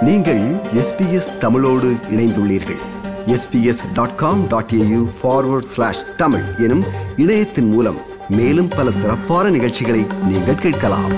நீங்கள் எஸ்பிஎஸ் தமிழோடு இணைந்துள்ளீர்கள் SBS dot com dot AU forward slash Tamil எனும் இணையத்தின் மூலம் மேலும் பல சிறப்பான நிகழ்ச்சிகளை நீங்கள் கேட்கலாம்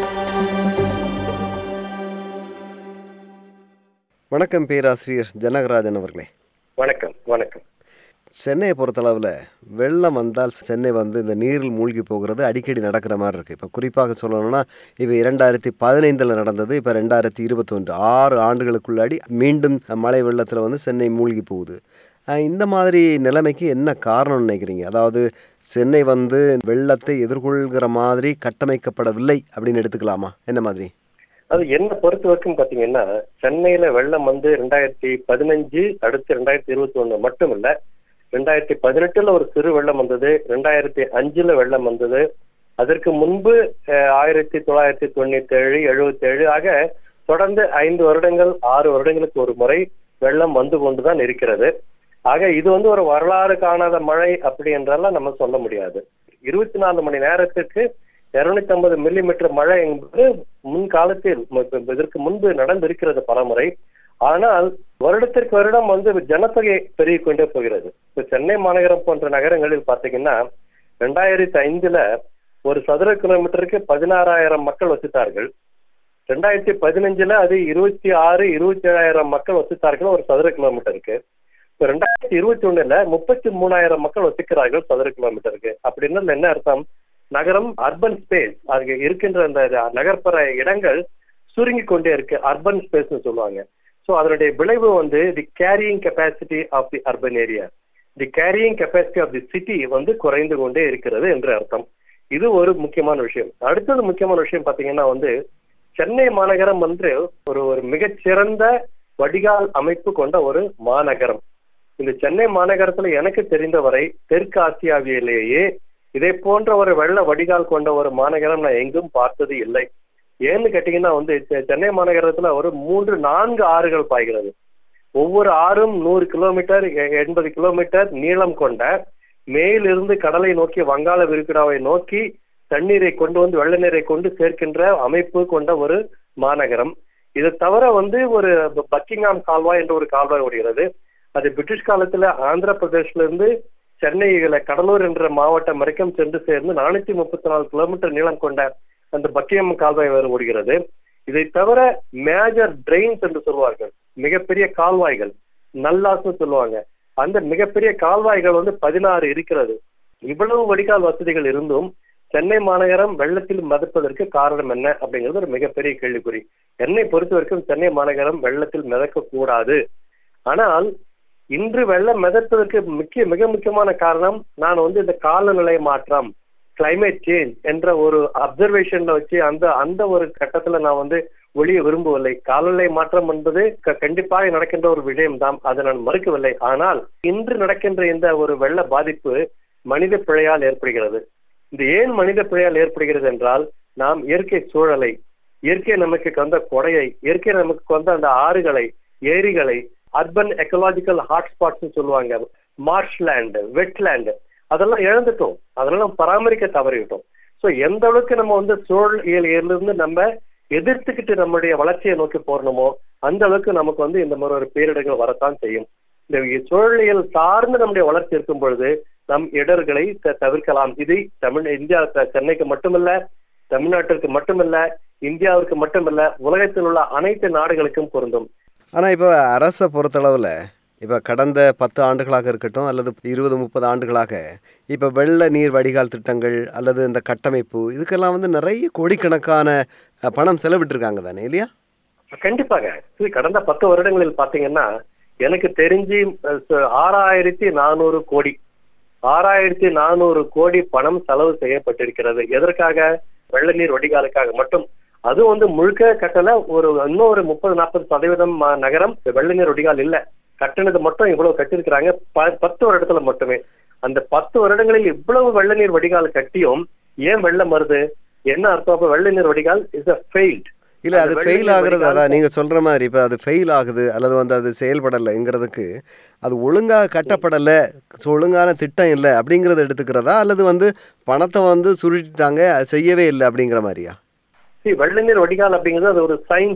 வணக்கம் பேராசிரியர் ஜனகராஜன் அவர்களே வணக்கம் வணக்கம் சென்னையை பொறுத்தளவில் வெள்ளம் வந்தால் சென்னை வந்து இந்த நீரில் மூழ்கி போகிறது அடிக்கடி நடக்கிற மாதிரி இருக்குது இப்போ குறிப்பாக சொல்லணும்னா இப்போ இரண்டாயிரத்தி பதினைந்தில் நடந்தது இப்போ ரெண்டாயிரத்தி இருபத்தொன்று ஆறு ஆண்டுகளுக்குள்ளாடி மீண்டும் மழை வெள்ளத்தில் வந்து சென்னை மூழ்கி போகுது அஹ் இந்த மாதிரி நிலைமைக்கு என்ன காரணம்னு நினைக்கிறீங்க அதாவது சென்னை வந்து வெள்ளத்தை எதிர்கொள்கிற மாதிரி கட்டமைக்கப்படவில்லை அப்படின்னு எடுத்துக்கலாமா என்ன மாதிரி அது என்ன பொறுத்த வரைக்கும் பாத்தீங்கன்னா சென்னையில வெள்ளம் வந்து ரெண்டாயிரத்தி பதினஞ்சு அடுத்து ரெண்டாயிரத்தி இருபத்தி ஒண்ணு மட்டும் இல்ல ரெண்டாயிரத்தி பதினெட்டுல ஒரு சிறு வெள்ளம் வந்தது ரெண்டாயிரத்தி அஞ்சுல வெள்ளம் வந்தது அதற்கு முன்பு அஹ், ஆயிரத்தி தொள்ளாயிரத்தி தொண்ணூத்தி ஏழு எழுபத்தி ஏழு ஆக தொடர்ந்து ஐந்து வருடங்கள் ஆறு வருடங்களுக்கு ஒரு முறை வெள்ளம் வந்து கொண்டுதான் இருக்கிறது ஆக இது வந்து ஒரு வரலாறு காணாத மழை அப்படி என்றெல்லாம் நம்ம சொல்ல முடியாது இருபத்தி நாலு மணி நேரத்துக்கு இருநூத்தி ஐம்பது மில்லிமீட்டர் மழை என்பது முன்காலத்தில் ம- இப்ப இதற்கு முன்பு நடந்திருக்கிறது பலமுறை ஆனால் வருடத்திற்கு வருடம் வந்து ஜனத்தொகை பெருகிக் கொண்டே போகிறது இப்ப சென்னை மாநகரம் போன்ற நகரங்களில் பாத்தீங்கன்னா ரெண்டாயிரத்தி ஐந்துல ஒரு சதுர கிலோமீட்டருக்கு பதினாறாயிரம் மக்கள் வசித்தார்கள் ரெண்டாயிரத்தி பதினஞ்சுல அது இருபத்தி ஆறு இருபத்தி ஏழாயிரம் மக்கள் வசித்தார்கள் ஒரு சதுர கிலோமீட்டருக்கு இப்ப ரெண்டாயிரத்தி இருபத்தி ஒண்ணுல முப்பத்தி மூணாயிரம் மக்கள் வசிக்கிறார்கள் சதுர கிலோமீட்டருக்கு அப்படின்னு என்ன அர்த்தம் நகரம் அர்பன் ஸ்பேஸ் அங்க இருக்கின்ற அந்த நகர்ப்புற இடங்கள் சுருங்கி கொண்டே இருக்கு அர்பன் ஸ்பேஸ்னு சொல்லுவாங்க சோ அதனுடைய விளைவு வந்து the carrying capacity of the urban area the carrying capacity of the city வந்து குறைந்து கொண்டே இருக்கிறது என்று அர்த்தம் இது ஒரு முக்கியமான விஷயம் அடுத்தது முக்கியமான விஷயம் பாத்தீங்கன்னா வந்து சென்னை மாநகரம் வந்து ஒரு ஒரு மிகச்சிறந்த வடிகால் அமைப்பு கொண்ட ஒரு மாநகரம் இந்த சென்னை மாநகரத்துல எனக்கு தெரிந்தவரை தெற்கு ஆசியாவிலேயே இதை போன்ற ஒரு வெள்ள வடிகால் கொண்ட ஒரு மாநகரம் நான் எங்கும் பார்த்தது இல்லை ஏன்னு கேட்டீங்கன்னா வந்து செ- சென்னை மாநகரத்துல ஒரு மூன்று நான்கு ஆறுகள் பாய்கிறது ஒவ்வொரு ஆறும் நூறு கிலோமீட்டர் எ- எண்பது கிலோமீட்டர் நீளம் கொண்ட மேலிருந்து கடலை நோக்கி வங்காள விரிகுடாவை நோக்கி தண்ணீரை கொண்டு வந்து வெள்ள நீரை கொண்டு சேர்க்கின்ற அமைப்பு கொண்ட ஒரு மாநகரம் இது தவிர வந்து ஒரு ப- பக்கிங்ஹாம் கால்வாய் என்ற ஒரு கால்வாய் ஓடுகிறது அது பிரிட்டிஷ் காலத்துல ஆந்திர பிரதேஷ்ல இருந்து சென்னையில கடலூர் என்ற மாவட்டம் வரைக்கும் சென்று சேர்ந்து நானூத்தி முப்பத்தி நாலு கிலோமீட்டர் நீளம் கொண்ட அந்த பக்கியம் கால்வாய் வேறு ஓடுகிறது இதை தவிர மேஜர் ட்ரெயின்ஸ் என்று சொல்வார்கள் மிகப்பெரிய கால்வாய்கள் நல்லாஸ்னு சொல்லுவாங்க அந்த மிகப்பெரிய கால்வாய்கள் வந்து பதினாறு இருக்கிறது இவ்வளவு வடிகால் வசதிகள் இருந்தும் சென்னை மாநகரம் வெள்ளத்தில் மிதப்பதற்கு காரணம் என்ன அப்படிங்கிறது ஒரு மிகப்பெரிய கேள்விக்குறி என்னை பொறுத்த வரைக்கும் சென்னை மாநகரம் வெள்ளத்தில் மிதக்க கூடாது ஆனால் இன்று வெள்ளம் மிதப்பதற்கு முக்கிய மிக முக்கியமான காரணம் நான் வந்து இந்த காலநிலை மாற்றம் climate சேஞ்ச் என்ற ஒரு அப்சர்வேஷன்ல வச்சு அந்த அந்த ஒரு கட்டத்துல நான் வந்து ஒளிய விரும்பவில்லை காலநிலை மாற்றம் என்பது க- கண்டிப்பாக நடக்கின்ற ஒரு விஷயம்தான் அதை நான் மறுக்கவில்லை ஆனால் இன்று நடக்கின்ற இந்த ஒரு வெள்ள பாதிப்பு மனித பிழையால் ஏற்படுகிறது இது ஏன் மனித பிழையால் ஏற்படுகிறது என்றால் நாம் இயற்கை சூழலை இயற்கை நமக்கு தந்த கொடையை இயற்கை நமக்கு வந்த அந்த ஆறுகளை ஏரிகளை அர்பன் எக்கலாஜிக்கல் ஹாட்ஸ்பாட்ஸ் சொல்லுவாங்க மார்ஷ்லேண்ட் வெட்லேண்ட் அதெல்லாம் இழந்துட்டோம் அதெல்லாம் பராமரிக்க தவறிவிட்டோம் சோ எந்த அளவுக்கு நம்ம வந்து சூழலியலிருந்து நம்ம எதிர்த்துக்கிட்டு நம்முடைய வளர்ச்சியை நோக்கி போறணுமோ அந்த அளவுக்கு நமக்கு வந்து இந்த மாதிரி ஒரு பேரிடர்கள் வரத்தான் செய்யும் இந்த சூழலியல் சார்ந்து நம்முடைய வளர்ச்சி இருக்கும் பொழுது நம் இடர்களை த- தவிர்க்கலாம் இது தமிழ் இந்தியா த- சென்னைக்கு மட்டுமல்ல தமிழ்நாட்டிற்கு மட்டுமல்ல இந்தியாவிற்கு மட்டுமல்ல உலகத்தில் உள்ள அனைத்து நாடுகளுக்கும் பொருந்தும் ஆனால் இப்போ அரசை பொறுத்தளவில் இப்போ கடந்த பத்து ஆண்டுகளாக இருக்கட்டும் அல்லது இருபது முப்பது ஆண்டுகளாக இப்போ வெள்ள நீர் வடிகால் திட்டங்கள் அல்லது இந்த கட்டமைப்பு இதுக்கெல்லாம் வந்து நிறைய கோடிக்கணக்கான அஹ், பணம் செலவிட்டிருக்காங்க தானே இல்லையா கண்டிப்பாக இது கடந்த பத்து வருடங்களில் பாத்தீங்கன்னா எனக்கு தெரிஞ்சு அஹ், ச- ஆறாயிரத்தி நானூறு கோடி ஆறாயிரத்தி நானூறு கோடி பணம் செலவு செய்யப்பட்டிருக்கிறது எதற்காக வெள்ள நீர் வடிகாலுக்காக மட்டும் அது வந்து முழுக்க கட்டல ஒரு இன்னும் ஒரு முப்பது நாற்பது சதவீதம் ம- நகரம் வெள்ள நீர் வடிகால் இல்ல கட்டினது மட்டும் இவ்வளவு கட்டியிருக்கிறாங்க ப- பத்து வருடத்துல மட்டுமே அந்த பத்து வருடங்களில் இவ்வளவு வெள்ள நீர் வடிகால் கட்டியும் ஏன் வெள்ளம் வருது என்ன அர்த்தம் அப்ப வெள்ள நீர் வடிகால் இஸ் அ ஃபெயில்ட் இல்லை அது அந்த வெள்ள ஃபெயில் நீர் ஆகுறது வடிகால் அதான் நீங்கள் சொல்கிற மாதிரி இப்போ அது ஃபெயில் ஆகுது அல்லது வந்து அது செயல்படலைங்கிறதுக்கு அது ஒழுங்காக கட்டப்படலை ஸோ ஒழுங்கான திட்டம் இல்லை அப்படிங்கிறத எடுத்துக்கிறதா அல்லது வந்து பணத்தை வந்து சுருட்டிட்டாங்க அது செய்யவே இல்லை அப்படிங்கிற மாதிரியா See, வெள்ள நீர் வடிகால் அப்படிங்கிறது அது ஒரு சயின்ஸ்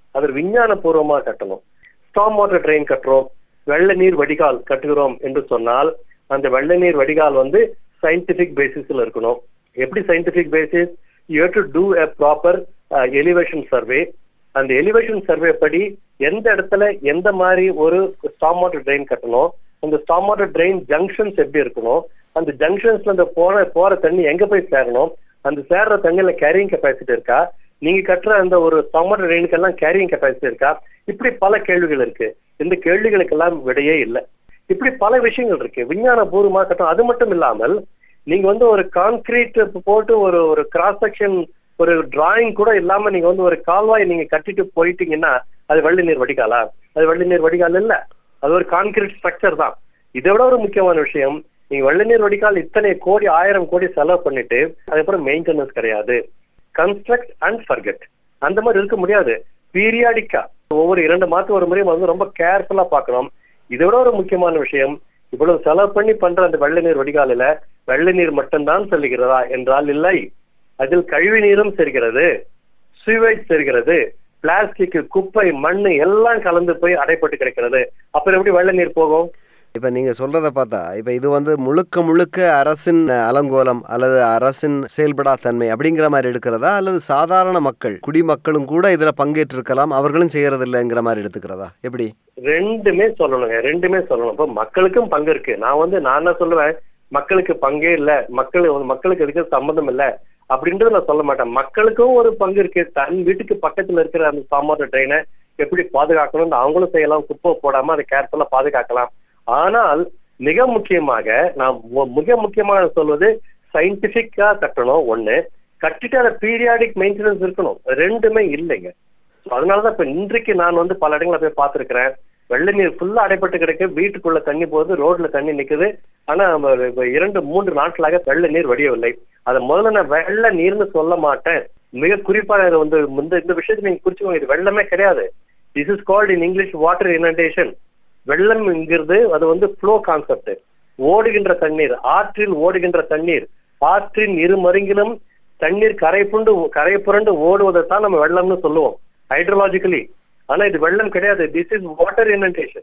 அது விஞ்ஞான பூர்வமா கட்டணும் ஸ்டாம் வாட்டர் ட்ரெயின் கட்டுறோம் வெள்ள நீர் வடிகால் கட்டுகிறோம் என்று சொன்னால் அந்த வெள்ள நீர் வடிகால் வந்து சயின்டிபிக் பேசிஸ்ல இருக்கணும் எப்படி scientific basis you to do a proper elevation survey அந்த எலிவேஷன் சர்வே படி எந்த இடத்துல எந்த மாதிரி ஒரு ஸ்டாம் வாட்டர் ட்ரெயின் கட்டணும் அந்த ஸ்டாம் வாட்டர் ட்ரெயின் ஜங்ஷன்ஸ் எப்படி இருக்கணும் அந்த ஜங்ஷன்ஸ்ல அந்த போற போற தண்ணி எங்க போய் சேரணும் அந்த சேர்ற தண்ணியில கேரியிங் கெப்பாசிட்டி இருக்கா நீங்க கட்டுற அந்த ஒரு ஸ்டாம் வாட்டர் ட்ரெயினுக்கு எல்லாம் கேரியிங் கெப்பாசிட்டி இருக்கா இப்படி பல கேள்விகள் இருக்கு இந்த கேள்விகளுக்கெல்லாம் விடையே இல்லை இப்படி பல விஷயங்கள் இருக்கு விஞ்ஞான பூர்வமா கட்டம் அது மட்டும் இல்லாமல் நீங்க வந்து ஒரு கான்கிரீட் போட்டு ஒரு ஒரு கிராஸ் செக்ஷன் ஒரு டிராயிங் கூட இல்லாம நீங்க வந்து ஒரு கால்வாய் நீங்க கட்டிட்டு போயிட்டீங்கன்னா அது வெள்ள நீர் வடிகாலா அது வெள்ள நீர் வடிகால் இல்ல அது ஒரு கான்கிரீட் ஸ்ட்ரக்சர் தான் இதை விட ஒரு முக்கியமான விஷயம் நீங்க வெள்ள நீர் வடிகால் இத்தனை கோடி ஆயிரம் கோடி செலவு பண்ணிட்டு அதுக்கப்புறம் மெயின்டெனன்ஸ் கிடையாது கன்ஸ்ட்ரக்ட் அண்ட் ஃபர்கெட் அந்த மாதிரி இருக்க முடியாது பீரியாடிக்கா ஒவ்வொரு இரண்டு மாதம் ஒரு முறையும் வந்து ரொம்ப கேர்ஃபுல்லா பார்க்கணும் இதை விட ஒரு முக்கியமான விஷயம் இவ்வளவு செலவு பண்ணி பண்ற அந்த வெள்ள நீர் வடிகாலில வெள்ள நீர் மட்டும்தான் செல்லுகிறதா என்றால் இல்லை அதில் கழிவு நீரும் செல்கிறது சுவேஜ் செல்கிறது பிளாஸ்டிக் குப்பை மண்ணு எல்லாம் கலந்து போய் அடைப்பட்டு கிடக்கிறது அப்புறம் எப்படி வெள்ள நீர் போகும் இப்போ நீங்கள் சொல்கிறத பார்த்தா இப்போ இது வந்து முழுக்க முழுக்க அரசின் அலங்கோலம் அல்லது அரசின் செயல்படா தன்மை அப்படிங்கிற மாதிரி எடுக்கிறதா அல்லது சாதாரண மக்கள் குடிமக்களும் கூட இதில் பங்கேற்றிருக்கலாம் அவர்களும் செய்யறதில்லைங்கிற மாதிரி எடுத்துக்கிறதா எப்படி ரெண்டுமே சொல்லணுங்க ரெண்டுமே சொல்லணும் இப்போ மக்களுக்கும் பங்கு இருக்கு நான் வந்து நான் என்ன சொல்லுவேன் மக்களுக்கு பங்கே இல்ல மக்கள் மக்களுக்கு இதுக்கு சம்மந்தம் இல்ல அப்படின்றது நான் சொல்ல மாட்டேன் மக்களுக்கும் ஒரு பங்கு இருக்கு தன் வீட்டுக்கு பக்கத்துல இருக்கிற அந்த சாமான் ட்ரெயினை எப்படி பாதுகாக்கணும் அவங்களும் செய்யலாம் குப்பை போடாம அதை கேர்ஃபுல்லா பாதுகாக்கலாம் ஆனால் மிக முக்கியமாக நான் மு- மிக முக்கியமாக சொல்வது சயின்டிபிக்கா கட்டணும் ஒண்ணு கட்டிட்டு அதை பீரியாடிக் மெயின்டெனன்ஸ் இருக்கணும் ரெண்டுமே இல்லைங்க So அதனாலதான் இப்ப இன்றைக்கு நான் வந்து பல இடங்களை போய் பார்த்திருக்கிறேன் வெள்ள நீர் ஃபுல்லா அடைப்பட்டு கிடக்கு வீட்டுக்குள்ள தண்ணி போகுது ரோட்ல தண்ணி நிக்குது ஆனா நம்ம இப்ப இரண்டு மூன்று நாட்களாக வெள்ள நீர் வடியவில்லை அதை முதல்ல நான் வெள்ள நீர்னு சொல்ல மாட்டேன் மிக குறிப்பாக இதை வந்து இந்த இந்த விஷயத்தை நீங்க குறிச்சுக்கோங்க இது வெள்ளமே கிடையாது this is called in English water inundation வெள்ளம் என்கிறது அது வந்து ஃப்ளோ கான்செப்ட் ஓடுகின்ற தண்ணீர் ஆற்றில் ஓடுகின்ற தண்ணீர் ஆற்றின் இரு மருங்கிலும் தண்ணீர் கரை புண்டு கரை புரண்டு ஓடுவதைத்தான் நம்ம வெள்ளம்னு சொல்லுவோம் ஹைட்ரலாஜிக்கலி ஆனா இது வெள்ளம் கிடையாது திஸ் இஸ் வாட்டர் இனண்டேஷன்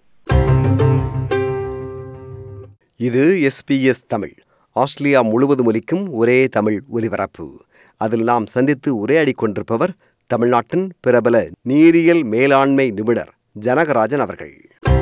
இது எஸ்பிஎஸ் தமிழ் ஆஸ்திரேலியா முழுவதும் ஒலிக்கும் ஒரே தமிழ் ஒலிபரப்பு அதில் நாம் சந்தித்து உரையாடிக் கொண்டிருப்பவர் தமிழ்நாட்டின் பிரபல நீரியல் மேலாண்மை நிபுணர் ஜனகராஜன் அவர்கள்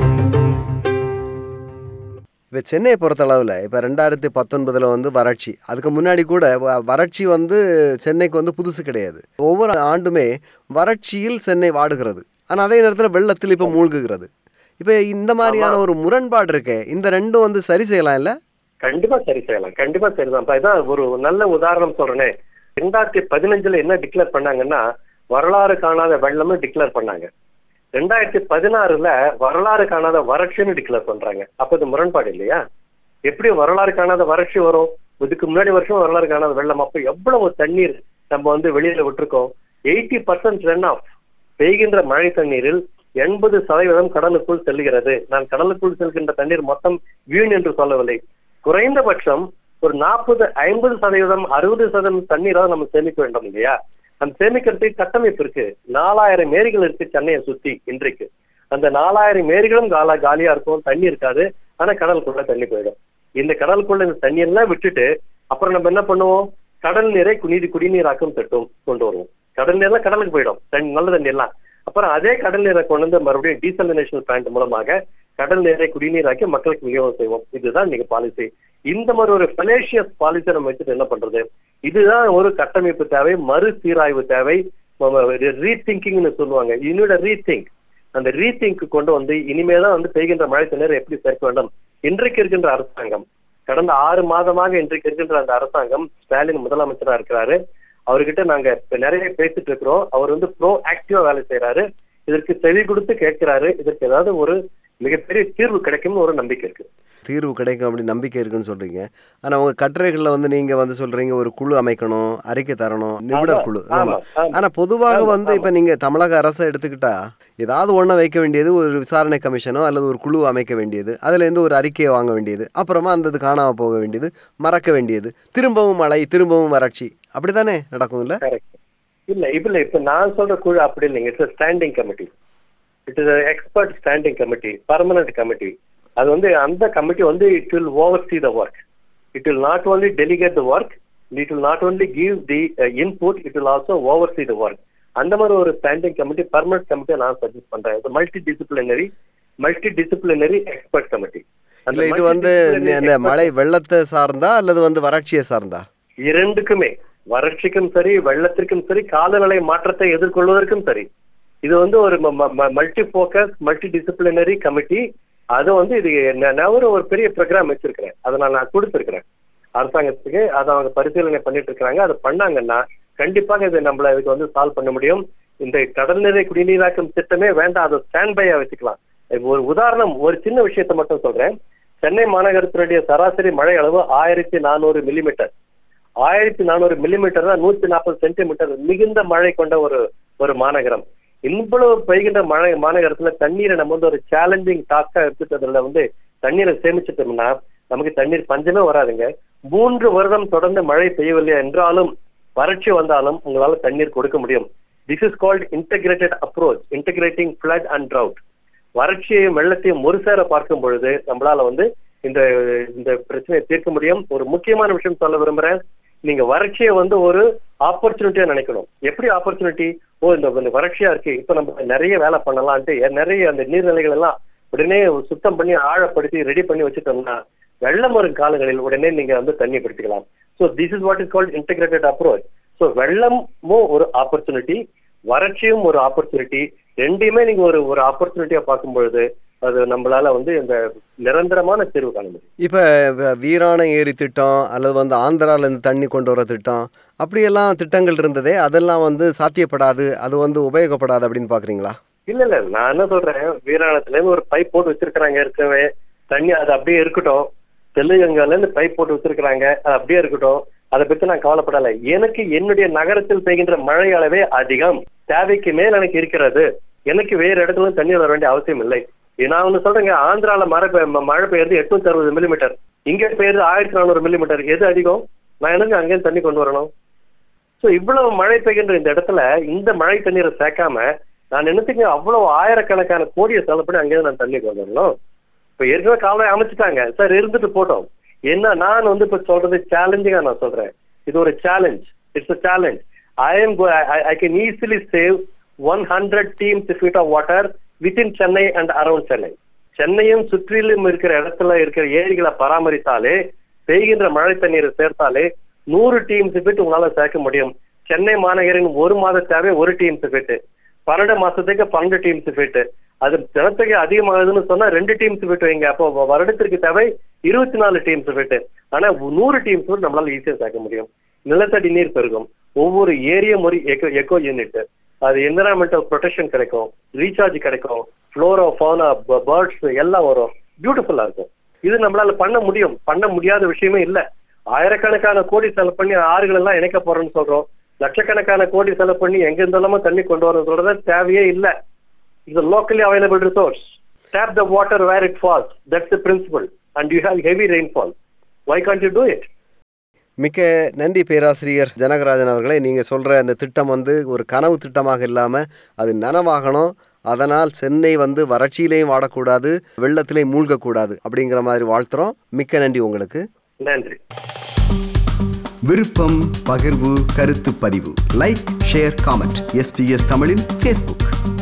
இப்போ சென்னையை பொறுத்தளவில் இப்போ ரெண்டாயிரத்தி பத்தொன்பதில் வந்து வறட்சி அதுக்கு முன்னாடி கூட வ- வறட்சி வந்து சென்னைக்கு வந்து புதுசு கிடையாது ஒவ்வொரு ஆண்டுமே வறட்சியில் சென்னை வாடுகிறது ஆனால் அதே நேரத்தில் வெள்ளத்தில் இப்போ மூழ்குகிறது இப்போ இந்த மாதிரியான ஒரு முரண்பாடு இருக்கே இந்த ரெண்டும் வந்து சரி செய்யலாம் இல்லை கண்டிப்பா சரி செய்யலாம் கண்டிப்பா சரிதான் இப்ப இதான் ஒரு நல்ல உதாரணம் சொல்றேனே ரெண்டாயிரத்தி பதினஞ்சுல என்ன டிக்ளேர் பண்ணாங்கன்னா வரலாறு காணாத வெள்ளம்னு டிக்ளேர் பண்ணாங்க ரெண்டாயிரத்தி பதினாறுல வரலாறு காணாத வறட்சின்னு டிக்ளேர் பண்றாங்க அப்ப இது முரண்பாடு இல்லையா எப்படி வரலாறு காணாத வறட்சி வரும் இதுக்கு முன்னாடி வருஷம் வரலாறு காணாத வெள்ளம் அப்ப எவ்வளவு தண்ணீர் நம்ம வந்து வெளியில விட்டுருக்கோம் எயிட்டி பர்சன்ட் ரன் ஆஃப் பெய்கின்ற மழை தண்ணீரில் எண்பது சதவீதம் கடலுக்குள் செல்கிறது நான் கடலுக்குள் செல்கின்ற தண்ணீர் மொத்தம் வீண் என்று சொல்லவில்லை குறைந்தபட்சம் ஒரு நாற்பது ஐம்பது சதவீதம் அறுபது சதவீதம் தண்ணீராவது நம்ம சேமிக்க வேண்டும் இல்லையா அந்த சேமிக்கிறதுக்கு கட்டமைப்பு இருக்கு நாலாயிரம் ஏரிகள் இருக்கு சென்னையை சுத்தி இன்றைக்கு அந்த நாலாயிரம் ஏரிகளும் காலா காலியா இருக்கும் தண்ணி இருக்காது ஆனா கடலுக்குள்ள தண்ணி போயிடும் இந்த கடலுக்குள்ள இந்த தண்ணி எல்லாம் விட்டுட்டு அப்புறம் நம்ம என்ன பண்ணுவோம் கடல் நீரை குடிநீர் குடிநீராக்கம் திட்டம் கொண்டு வருவோம் கடல் நீர்லாம் கடலுக்கு போயிடும் தண்ணி நல்ல தண்ணி எல்லாம் அப்புறம் அதே கடல் நீரை கொண்டு வந்து மறுபடியும் டீசலினேஷன் பிளான்ட் மூலமாக கடல் நீரை குடிநீராக்கி மக்களுக்கு விநியோகம் செய்வோம் இதுதான் இன்னைக்கு பாலிசி இந்த மாதிரி ஒரு ஃபெலேஷியஸ் பாலிசி நம்ம வச்சுட்டு என்ன பண்றது இதுதான் ஒரு கட்டமைப்பு தேவை மறுசீராய்வு தேவை ரீதிங்கிங்னு சொல்லுவாங்க இன்னோட ரீதிங்க் அந்த ரீதிங்க் கொண்டு வந்து இனிமேதான் வந்து பெய்கின்ற மழை தண்ணீரை எப்படி சேர்க்க வேண்டும் இன்றைக்கு இருக்கின்ற அரசாங்கம் கடந்த ஆறு மாதமாக இன்றைக்கு இருக்கின்ற அந்த அரசாங்கம் ஸ்டாலின் முதலமைச்சரா இருக்கிறாரு அவர்கிட்ட நாங்க இப்ப நிறைய பேசிட்டு இருக்கிறோம் அவர் வந்து ப்ரோ ஆக்டிவா வேலை செய்யறாரு இதற்கு செவி கொடுத்து கேட்கிறாரு இதற்கு ஏதாவது ஒரு மிகப்பெரிய தீர்வு கிடைக்கும்னு ஒரு நம்பிக்கை இருக்கு தீர்வு கிடைக்கும் அப்படி நம்பிக்கை இருக்குன்னு சொல்றீங்க ஆனா உங்க கட்டுரைகளில் வந்து நீங்க வந்து சொல்றீங்க ஒரு குழு அமைக்கணும் அறிக்கை தரணும் நிபுணர் ஆமா, குழு ஆமா, ஆமா ஆமா. ஆனா பொதுவாக ஆமா, வந்து ஆமா. இப்ப நீங்க தமிழக அரசை எடுத்துக்கிட்டா ஏதாவது ஒண்ண வைக்க வேண்டியது ஒரு விசாரணை கமிஷனோ அல்லது ஒரு குழு அமைக்க வேண்டியது அதுல இருந்து ஒரு அறிக்கையை வாங்க வேண்டியது அப்புறமா அந்த இது காணாம போக வேண்டியது மறக்க வேண்டியது திரும்பவும் மழை திரும்பவும் வறட்சி அப்படித்தானே நடக்கும் இல்ல கரெக்ட் இல்ல இப்ப இல்ல இப்ப நான் சொல்ற குழு அப்படி இல்லைங்க it's standing committee it is expert standing committee permanent committee அது வந்து அந்த கமிட்டி வந்து it will oversee the work it will not only delegate the work it will not only give the input it will also oversee the work அந்த மாதிரி ஒரு standing committee permanent கமிட்டியை நான் suggest பண்றேன் multi disciplinary multi disciplinary expert committee இல்ல இது வந்து இந்த மழை வெள்ளத்தை சார்ந்தா அல்லது வந்து வறட்சியை சார்ந்தா இரண்டுக்குமே வறட்சிக்கும் சரி வெள்ளத்திற்கும் சரி காலநிலை மாற்றத்தை எதிர்கொள்வதற்கும் சரி இது வந்து ஒரு multi focus multi disciplinary committee அது வந்து இது நான் நான் ஒரு ஒரு பெரிய ப்ரோக்ராம் வச்சிருக்கிறேன் அதை நான் நான் கொடுத்துருக்கிறேன் அரசாங்கத்துக்கு அதை அவங்க பரிசீலனை பண்ணிட்டு இருக்காங்க அதை பண்ணாங்கன்னா கண்டிப்பாக இது நம்மள இதுக்கு வந்து சால்வ் பண்ண முடியும் இந்த கடல்நீரை குடிநீராக்கும் திட்டமே வேண்டாம் அதை ஸ்டாண்ட் பையா வச்சுக்கலாம் ஒரு உதாரணம் ஒரு சின்ன விஷயத்தை மட்டும் சொல்றேன் சென்னை மாநகரத்தினுடைய சராசரி மழை அளவு ஆயிரத்தி நானூறு மில்லிமீட்டர் ஆயிரத்தி நானூறு மில்லிமீட்டர் தான் நூத்தி நாற்பது சென்டிமீட்டர் மிகுந்த மழை கொண்ட ஒரு ஒரு மாநகரம் இவ்வளவு பெய்கின்ற மழை மாநகரத்துல தண்ணீரை நம்ம வந்து ஒரு சேலஞ்சிங் டாஸ்கா எடுத்துட்டு அதுல வந்து தண்ணீரை சேமிச்சுட்டோம்னா நமக்கு தண்ணீர் பஞ்சமே வராதுங்க மூன்று வருடம் தொடர்ந்து மழை பெய்யவில்லை என்றாலும் வறட்சி வந்தாலும் உங்களால தண்ணீர் கொடுக்க முடியும் this is called integrated approach integrating flood and drought வறட்சியையும் வெள்ளத்தையும் ஒரு சேர பார்க்கும் பொழுது நம்மளால வந்து இந்த இந்த பிரச்சனையை தீர்க்க முடியும் ஒரு முக்கியமான விஷயம் சொல்ல விரும்புறேன் நீங்க வறட்சியை வந்து ஒரு ஆப்பர்ச்சுனிட்டியா நினைக்கணும் எப்படி ஆப்பர்ச்சுனிட்டி ஓ இந்த இந்த வறட்சியா இருக்கு இப்ப நம்ம நிறைய வேலை பண்ணலாம்ட்டு நிறைய அந்த நீர்நிலைகள் எல்லாம் உடனே சுத்தம் பண்ணி ஆழப்படுத்தி ரெடி பண்ணி வச்சுட்டோம்னா வெள்ளம் வரும் காலங்களில் உடனே நீங்க வந்து தண்ணி பிடிச்சிக்கலாம் so this is what is called integrated approach so வெள்ளமும் ஒரு ஆப்பர்ச்சுனிட்டி வறட்சியும் ஒரு ஆப்பர்ச்சுனிட்டி ரெண்டையுமே நீங்க ஒரு ஒரு ஆப்பர்ச்சுனிட்டியா பார்க்கும் பொழுது அது நம்மளால வந்து இந்த நிரந்தரமான தீர்வு காண முடியும் இப்போ வீராண ஏரி திட்டம் அல்லது வந்து ஆந்திரால இருந்து தண்ணி கொண்டு வர திட்டம் அப்படியெல்லாம் திட்டங்கள் இருந்ததே அதெல்லாம் வந்து சாத்தியப்படாது அது வந்து உபயோகப்படாது அப்படின்னு பாக்குறீங்களா இல்ல இல்ல நான் என்ன சொல்றேன் வீராணத்துல இருந்து ஒரு பைப் போட்டு வச்சிருக்கிறாங்க இருக்கவே தண்ணி அது அப்படியே இருக்கட்டும் தெலுங்கங்கால இருந்து பைப் போட்டு வச்சிருக்கிறாங்க அது அப்படியே இருக்கட்டும் அதை பத்தி நான் கவலைப்படல எனக்கு என்னுடைய நகரத்தில் பெய்கின்ற மழை அளவே அதிகம் தேவைக்கு மேல் எனக்கு இருக்கிறது எனக்கு வேற இடத்துல இருந்து தண்ணி வர வேண்டிய அவசியம் இல்லை நான் ஒண்ணு சொல்றேங்க ஆந்திரால மழை பெய்ய- மழை பெய்யுறது எட்நூத்தி அறுபது மில்லிமீட்டர் இங்க பெய்யுறது ஆயிரத்தி நானூறு மில்லிமீட்டர் எது அதிகம் நான் எனக்கு அங்கேருந்து தண்ணி கொண்டு வரணும் சோ இவ்வளவு மழை பெய்கின்ற இந்த இடத்துல இந்த மழை தண்ணீரை சேர்க்காம நான் என்னத்துக்கு அவ்வளவு ஆயிரக்கணக்கான கோடியை செலவு பண்ணி அங்கேருந்து நான் தண்ணி கொண்டு வரணும் இப்ப ஏற்கனவே கால்வாய் அமைச்சிட்டாங்க சார் இருந்துட்டு போட்டோம் என்ன நான் வந்து இப்ப சொல்றது சேலஞ்சிங்கா நான் சொல்றேன் இது ஒரு challenge it's a challenge I am I can easily save one hundred TMCs feet of water within Chennai and around Chennai சென்னையும் சுற்றிலும் இருக்கிற இடத்துல இருக்கிற ஏரிகளை பராமரித்தாலே பெய்கின்ற மழை தண்ணீரை சேர்த்தாலே நூறு டீம்ஸ் ஃபீட் உங்களால சேர்க்க முடியும் சென்னை மாநகரின் ஒரு மாத தேவை ஒரு டீம்ஸ் ஃபீட் பன்னெண்டு மாசத்துக்கு பன்னெண்டு டீம்ஸ் ஃபீட் அது ஜனத்தொகை அதிகமாகுதுன்னு சொன்னா ரெண்டு டீம்ஸ் ஃபீட் வைங்க அப்போ வ- வருடத்திற்கு தேவை இருபத்தி நாலு டீம்ஸ் ஃபீட் ஆனா நூறு டீம்ஸ் ஃபீட் நம்மளால ஈஸியா சேர்க்க முடியும் நிலத்தடி நீர் பெருகும் ஒவ்வொரு ஏரியும் ஒரு எக்கோ எக்கோ யூனிட் அது என்விரான்மெண்டல் ப்ரொடெக்ஷன் கிடைக்கும் ரீசார்ஜ் கிடைக்கும் ஃப்ளோரா ஃபோனா பேர்ட்ஸ் எல்லாம் வரும் பியூட்டிஃபுல்லா இருக்கும் இது நம்மளால பண்ண முடியும் பண்ண முடியாத விஷயமே இல்ல ஆயிரக்கணக்கான கோடி செலவு பண்ணி ஆறுகள் எல்லாம் இணைக்க போறோம்னு சொல்றோம் லட்சக்கணக்கான கோடி செலவு பண்ணி எங்க இருந்தாலும் தண்ணி கொண்டு வரணும் சொல்றது தேவையே இல்ல இது locally available resource tap the water where it falls that's the principle and you have heavy rainfall why can't you do it மிக்க நன்றி பேராசிரியர் ஜனகராஜன் அவர்களே நீங்கள் சொல்கிற அந்த திட்டம் வந்து ஒரு கனவு திட்டமாக இல்லாமல் அது நனவாகணும் அதனால் சென்னை வந்து வறட்சியிலையும் வாடக்கூடாது வெள்ளத்திலையும் மூழ்கக்கூடாது அப்படிங்கிற மாதிரி வாழ்த்துறோம் மிக்க நன்றி உங்களுக்கு நன்றி விருப்பம் பகிர்வு கருத்து பதிவு லைக் ஷேர் காமெண்ட் எஸ்பிஎஸ் தமிழின் ஃபேஸ்புக்